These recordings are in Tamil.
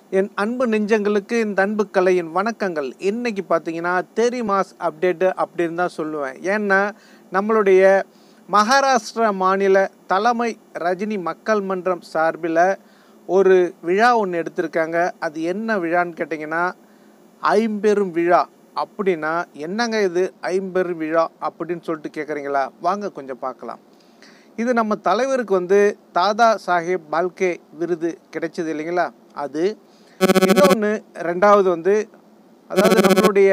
என் அன்பு நெஞ்சங்களுக்கு இந்த அன்பு கலையின் வணக்கங்கள் இன்னைக்கு பார்த்தீங்கன்னா தெரி மாஸ் அப்டேட்டு அப்படின்னு தான் சொல்லுவேன் ஏன்னா நம்மளுடைய மகாராஷ்டிரா மாநில தலைமை ரஜினி மக்கள் மன்றம் சார்பில் ஒரு விழா ஒன்று எடுத்திருக்காங்க அது என்ன விழான்னு கேட்டிங்கன்னா ஐம்பெரும் விழா அப்படின்னா என்னங்க இது ஐம்பெரும் விழா அப்படின்னு சொல்லிட்டு கேட்குறீங்களா வாங்க கொஞ்சம் பார்க்கலாம் இது நம்ம தலைவருக்கு வந்து தாதா சாஹேப் பால்கே விருது கிடைச்சது இல்லைங்களா அது இன்னொன்று ரெண்டாவது வந்து அதாவது நம்மளுடைய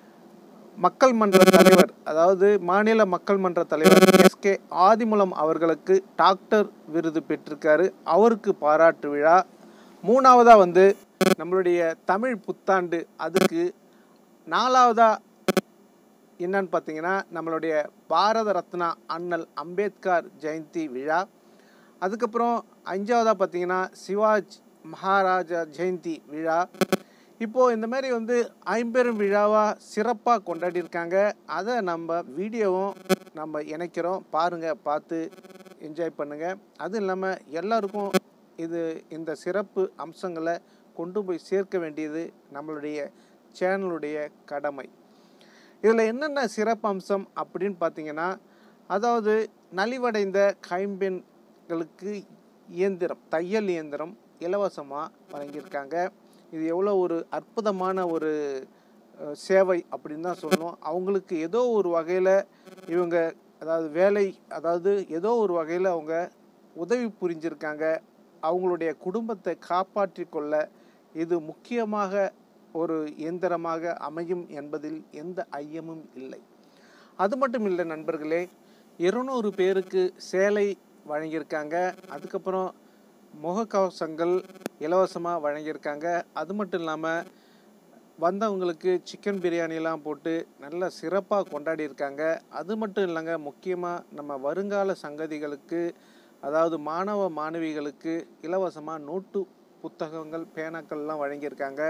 மக்கள் மன்ற தலைவர் அதாவது மாநில மக்கள் மன்ற தலைவர் எஸ்கே ஆதிமூலம் அவர்களுக்கு டாக்டர் விருது பெற்றிருக்காரு அவருக்கு பாராட்டு விழா மூணாவதாக வந்து நம்மளுடைய தமிழ் புத்தாண்டு அதுக்கு நாலாவதா என்னன்னு பார்த்தீங்கன்னா நம்மளுடைய பாரத ரத்னா அண்ணல் அம்பேத்கர் ஜெயந்தி விழா அதுக்கப்புறம் அஞ்சாவதாக பார்த்தீங்கன்னா சிவாஜ் மகாராஜா ஜெயந்தி விழா இப்போது இந்த மாதிரி வந்து ஐம்பெரும் விழாவாக சிறப்பாக கொண்டாடியிருக்காங்க அதை நம்ம வீடியோவும் நம்ம இணைக்கிறோம் பாருங்கள் பார்த்து என்ஜாய் பண்ணுங்கள் அதுவும் இல்லாமல் எல்லாருக்கும் இது இந்த சிறப்பு அம்சங்களை கொண்டு போய் சேர்க்க வேண்டியது நம்மளுடைய சேனலுடைய கடமை இதில் என்னென்ன சிறப்பு அம்சம் அப்படின்னு பார்த்தீங்கன்னா அதாவது நலிவடைந்த கைம்பெண்களுக்கு இயந்திரம் தையல் இயந்திரம் இலவசமாக வழங்கியிருக்காங்க இது எவ்வளோ ஒரு அற்புதமான ஒரு அஹ், சேவை அப்படின்னு தான் சொல்லணும் அவங்களுக்கு ஏதோ ஒரு வகையில் இவங்க அதாவது வேலை அதாவது ஏதோ ஒரு வகையில் அவங்க உதவி புரிஞ்சிருக்காங்க அவங்களுடைய குடும்பத்தை காப்பாற்றி கொள்ள இது முக்கியமாக ஒரு இயந்திரமாக அமையும் என்பதில் எந்த ஐயமும் இல்லை அது மட்டும் இல்லை நண்பர்களே இருநூறு பேருக்கு சேலை வழங்கியிருக்காங்க அதுக்கப்புறம் முகக்கவசங்கள் இலவசமாக வழங்கியிருக்காங்க அது மட்டும் இல்லாமல் வந்தவங்களுக்கு சிக்கன் பிரியாணிலாம் போட்டு நல்ல சிறப்பாக கொண்டாடியிருக்காங்க அது மட்டும் இல்லைங்க முக்கியமாக நம்ம வருங்கால சங்கதிகளுக்கு அதாவது மாணவ மாணவிகளுக்கு இலவசமாக நோட்டு புத்தகங்கள் பேனாக்கள்லாம் வழங்கியிருக்காங்க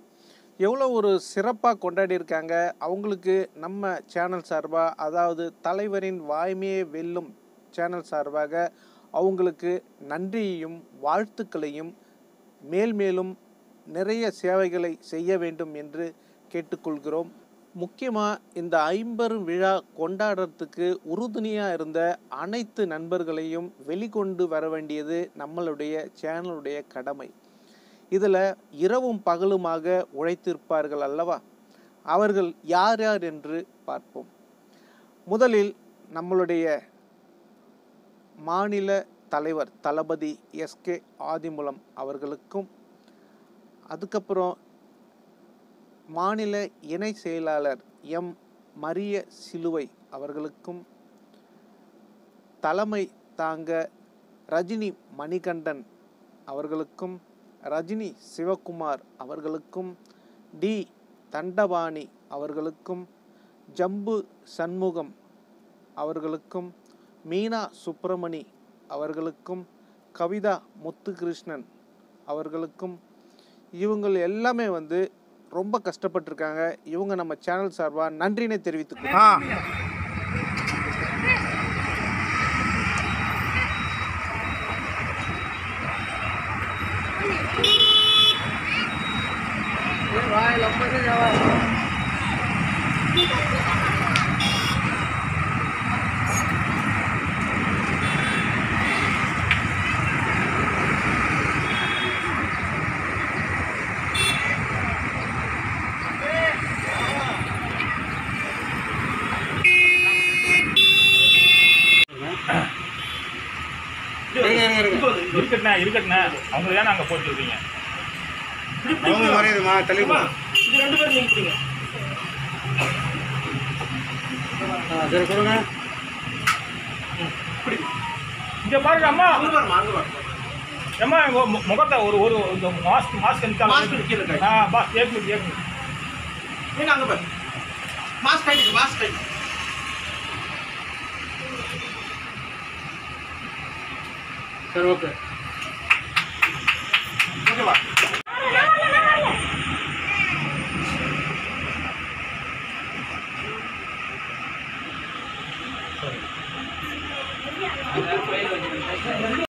எவ்வளோ ஒரு சிறப்பாக கொண்டாடியிருக்காங்க அவங்களுக்கு நம்ம சேனல் சார்பாக அதாவது தலைவரின் வாய்மையை வெல்லும் சேனல் சார்பாக அவங்களுக்கு நன்றியையும் வாழ்த்துக்களையும் மேல் மேலும் நிறைய சேவைகளை செய்ய வேண்டும் என்று கேட்டுக்கொள்கிறோம் முக்கியமாக இந்த ஐம்பெரும் விழா கொண்டாடுறதுக்கு உறுதுணையாக இருந்த அனைத்து நண்பர்களையும் வெளிக்கொண்டு வர வேண்டியது நம்மளுடைய சேனலுடைய கடமை இதில் இரவும் பகலுமாக உழைத்திருப்பார்கள் அல்லவா அவர்கள் யார் யார் என்று பார்ப்போம் முதலில் நம்மளுடைய மாநில தலைவர் தளபதி எஸ்கே ஆதிமூலம் அவர்களுக்கும் அதுக்கப்புறம் மாநில இணை செயலாளர் எம் மரிய சிலுவை அவர்களுக்கும் தலைமை தாங்க ரஜினி மணிகண்டன் அவர்களுக்கும் ரஜினி சிவகுமார் அவர்களுக்கும் டி தண்டபாணி அவர்களுக்கும் ஜம்பு சண்முகம் அவர்களுக்கும் மீனா சுப்பிரமணி அவர்களுக்கும் கவிதா முத்துகிருஷ்ணன் அவர்களுக்கும் இவங்கள் எல்லாமே வந்து ரொம்ப கஷ்டப்பட்டிருக்காங்க இவங்க நம்ம சேனல் சார்பாக நன்றினை தெரிவித்துக்கிறோம் இருக்கட்டுண்ணா இருக்கட்டுண்ணா அவங்க ஏன் அங்கே போட்டுருக்கீங்க அவங்க மறையுதுமா தள்ளி போ. ஆ, சரி கொடுங்க இங்கே பாருங்க அம்மா அம்மா உங்க மு- முகத்தை ஒரு ஒரு இந்த மாஸ்க் மாஸ்க் மாஸ்க் கீழே கை. ஆ பா ஏக் மினிட் ஏக் மினிட் நீங்க அங்க பாரு மாஸ்க் கட்டிட்டு மாஸ்க் கட்டி சரி ஓகே ஓகேவா